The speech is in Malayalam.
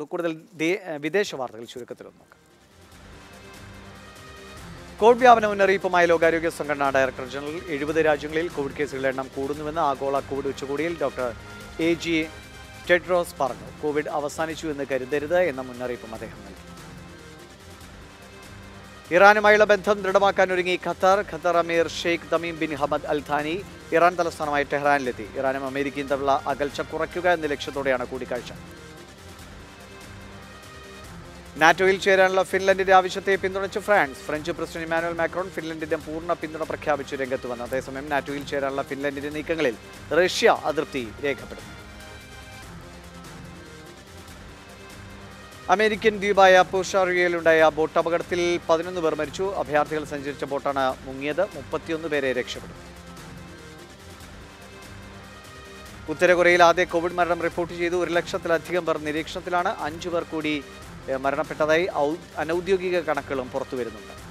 നമുക്ക് കൂടുതൽ ദേ- വിദേശ വാർത്തകൾ ചുരുക്കത്തിലൊന്ന് നോക്കാം കോവിഡ് വ്യാപന മുന്നറിയിപ്പുമായി ലോകാരോഗ്യ സംഘടന ഡയറക്ടർ ജനറൽ എഴുപത് രാജ്യങ്ങളിൽ കോവിഡ് കേസുകളുടെ എണ്ണം കൂടുന്നുവെന്ന് ആഗോള കോവിഡ് ഉച്ചകോടിയിൽ ഡോക്ടർ എ ജി ടെഡ്രോസ് പറഞ്ഞു കോവിഡ് അവസാനിച്ചു എന്ന് കരുതരുത് എന്ന മുന്നറിയിപ്പും അദ്ദേഹം നൽകി ഇറാനുമായുള്ള ബന്ധം ദൃഢമാക്കാൻ ഒരുങ്ങി ഖത്തർ ഖത്തർ അമീർ Sheikh Tamim bin Hamad Al Thani Iran തലസ്ഥാനമായ ടെഹ്റാനിലെത്തി ഇറാനും അമേരിക്കയും തമ്മിലുള്ള അകൽച്ച കുറയ്ക്കുക എന്ന ലക്ഷ്യത്തോടെയാണ് കൂടിക്കാഴ്ച നാറ്റോയിൽ ചേരാനുള്ള ഫിൻലൻഡിന്റെ ആവശ്യത്തെ പിന്തുണച്ച് France French president Emmanuel Macron ഫിൻലൻഡിന്റെ പൂർണ്ണ പിന്തുണ പ്രഖ്യാപിച്ചു രംഗത്ത് വന്നു അതേസമയം നാറ്റോയിൽ ചേരാനുള്ള ഫിൻലൻഡിന്റെ നീക്കങ്ങളിൽ റഷ്യ അതൃപ്തി രേഖപ്പെടുത്തി അമേരിക്കൻ ദ്വീപായ പോഷാറിയയിലുണ്ടായ ബോട്ട് അപകടത്തിൽ പതിനൊന്ന് പേർ മരിച്ചു അഭയാർത്ഥികൾ സഞ്ചരിച്ച ബോട്ടാണ് മുങ്ങിയത് മുപ്പത്തിയൊന്ന് പേരെ രക്ഷപ്പെടും ഉത്തര കൊറിയയിൽ ആദ്യ കോവിഡ് മരണം റിപ്പോർട്ട് ചെയ്തു ഒരു ലക്ഷത്തിലധികം പേർ നിരീക്ഷണത്തിലാണ് അഞ്ചു പേർ കൂടി ഏഹ്, മരണപ്പെട്ടതായി ഔ- അനൗദ്യോഗിക കണക്കുകളും പുറത്തു വരുന്നുണ്ട്